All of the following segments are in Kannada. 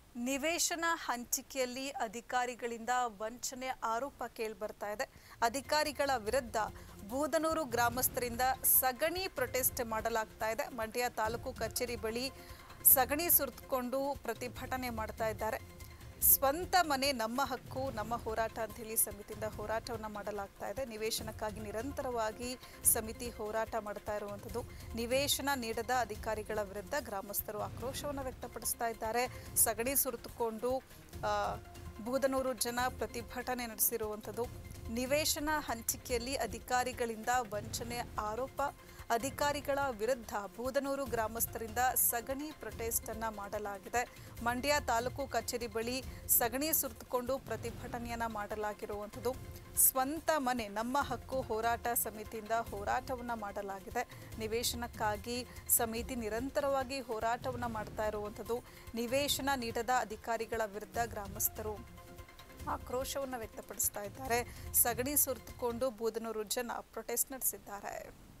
ನಿವೇಶನ ಹಂಚಿಕೆಯಲ್ಲಿ ಅಧಿಕಾರಿಗಳಿಂದ ವಂಚನೆ ಆರೋಪ ಕೇಳಿಬರ್ತಾ ಇದೆ ಅಧಿಕಾರಿಗಳ ವಿರುದ್ಧ ಬೂದನೂರು ಗ್ರಾಮಸ್ಥರಿಂದ ಸಗಣಿ ಪ್ರೊಟೆಸ್ಟ್ ಮಾಡಲಾಗ್ತಾ ಇದೆ ಮಂಡ್ಯ ತಾಲೂಕು ಕಚೇರಿ ಬಳಿ ಸಗಣಿ ಸುರಿದುಕೊಂಡು ಪ್ರತಿಭಟನೆ ಮಾಡ್ತಾ ಇದ್ದಾರೆ ಸ್ವಂತ ಮನೆ ನಮ್ಮ ಹಕ್ಕು ನಮ್ಮ ಹೋರಾಟ ಅಂತ ಹೇಳಿ ಸಮಿತಿಯಿಂದ ಹೋರಾಟವನ್ನು ಮಾಡಲಾಗ್ತಾ ಇದೆ ನಿವೇಶನಕ್ಕಾಗಿ ನಿರಂತರವಾಗಿ ಸಮಿತಿ ಹೋರಾಟ ಮಾಡ್ತಾ ಇರುವಂಥದ್ದು ನಿವೇಶನ ನೀಡದ ಅಧಿಕಾರಿಗಳ ವಿರುದ್ಧ ಗ್ರಾಮಸ್ಥರು ಆಕ್ರೋಶವನ್ನು ವ್ಯಕ್ತಪಡಿಸ್ತಾ ಇದ್ದಾರೆ ಸಗಣಿ ಸುರಿದುಕೊಂಡು ಆ, ಬೂದನೂರು ಜನ ಪ್ರತಿಭಟನೆ ನಡೆಸಿರುವಂಥದ್ದು ನಿವೇಶನ ಹಂಚಿಕೆಯಲ್ಲಿ ಅಧಿಕಾರಿಗಳಿಂದ ವಂಚನೆ ಆರೋಪ ಅಧಿಕಾರಿಗಳ ವಿರುದ್ಧ ಬೂದನೂರು ಗ್ರಾಮಸ್ಥರಿಂದ ಸಗಣಿ ಪ್ರೊಟೆಸ್ಟ್ ಅನ್ನ ಮಾಡಲಾಗಿದೆ ಮಂಡ್ಯ ತಾಲೂಕು ಕಚೇರಿ ಬಳಿ ಸಗಣಿ ಸುರಿದುಕೊಂಡು ಪ್ರತಿಭಟನೆಯನ್ನ ಮಾಡಲಾಗಿರುವಂಥದ್ದು ಸ್ವಂತ ಮನೆ ನಮ್ಮ ಹಕ್ಕು ಹೋರಾಟ ಸಮಿತಿಯಿಂದ ಹೋರಾಟವನ್ನ ಮಾಡಲಾಗಿದೆ ನಿವೇಶನಕ್ಕಾಗಿ ಸಮಿತಿ ನಿರಂತರವಾಗಿ ಹೋರಾಟವನ್ನ ಮಾಡ್ತಾ ಇರುವಂಥದ್ದು ನಿವೇಶನ ನೀಡದ ಅಧಿಕಾರಿಗಳ ವಿರುದ್ಧ ಗ್ರಾಮಸ್ಥರು ಆಕ್ರೋಶವನ್ನು ವ್ಯಕ್ತಪಡಿಸ್ತಾ ಇದ್ದಾರೆ ಸಗಣಿ ಸುರಿದುಕೊಂಡು ಬೂದನೂರು ಜನ ಪ್ರೊಟೆಸ್ಟ್ ನಡೆಸಿದ್ದಾರೆ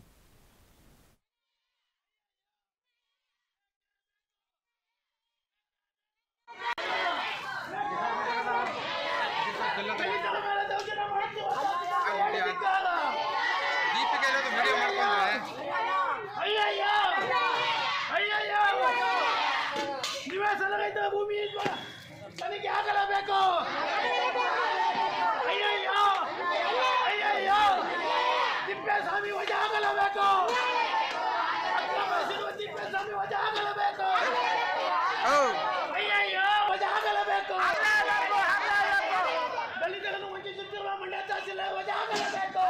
ದೀಪಿಗೆ ಎಲ್ಲಾದ್ರು ವಿಡಿಯೋ ಮಾಡ್ಕೊಂಡ್ರೆ ಅಯ್ಯಯ್ಯ ಅಯ್ಯಯ್ಯ ನಿವೇಶನ ರಹಿತ ಭೂಮಿ ಇಲ್ವಾ? ನನಗೆ ಆಗಲೇಬೇಕು ಅಯ್ಯಯ್ಯ ಅಯ್ಯಯ್ಯ ತಿಪ್ಪೇಸ್ವಾಮಿ ವಜಾ ಆಗಲೇಬೇಕು ಅಕ್ರಮ ಎಸಗಿರುವ ತಿಪ್ಪೇಸ್ವಾಮಿ ವಜಾ ಆಗಲೇಬೇಕು ಅಯ್ಯಯ್ಯ ವಜಾ ಆಗಲೇಬೇಕು ದಲಿತರನ್ನು ವಂಚಿಸುತ್ತಿರುವ ಮಂಡ್ಯ ತಹಸೀಲ್ದಾರ್ ವಜಾ ಆಗಲೇಬೇಕು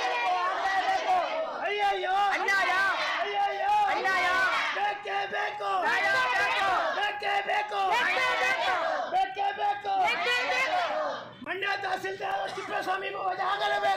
ಅಯ್ಯಯ್ಯೋ ಅನ್ಯಾಯ ಅಯ್ಯಯ್ಯೋ ಅನ್ಯಾಯ ಬೇಕೇ ಬೇಕು ನ್ಯಾಯ ಬೇಕು. ಬೇಕೇ ಬೇಕು ಬೇಕೇ ಬೇಕು. ಬೇಕೇ ಬೇಕು ಬೇಕೇ ಬೇಕು. ಮಂಡ್ಯ ತಹಸೀಲ್ದಾರ್ ತಿಪ್ಪೇಸ್ವಾಮಿಗೂ ವಜಾ ಆಗಲೇಬೇಕು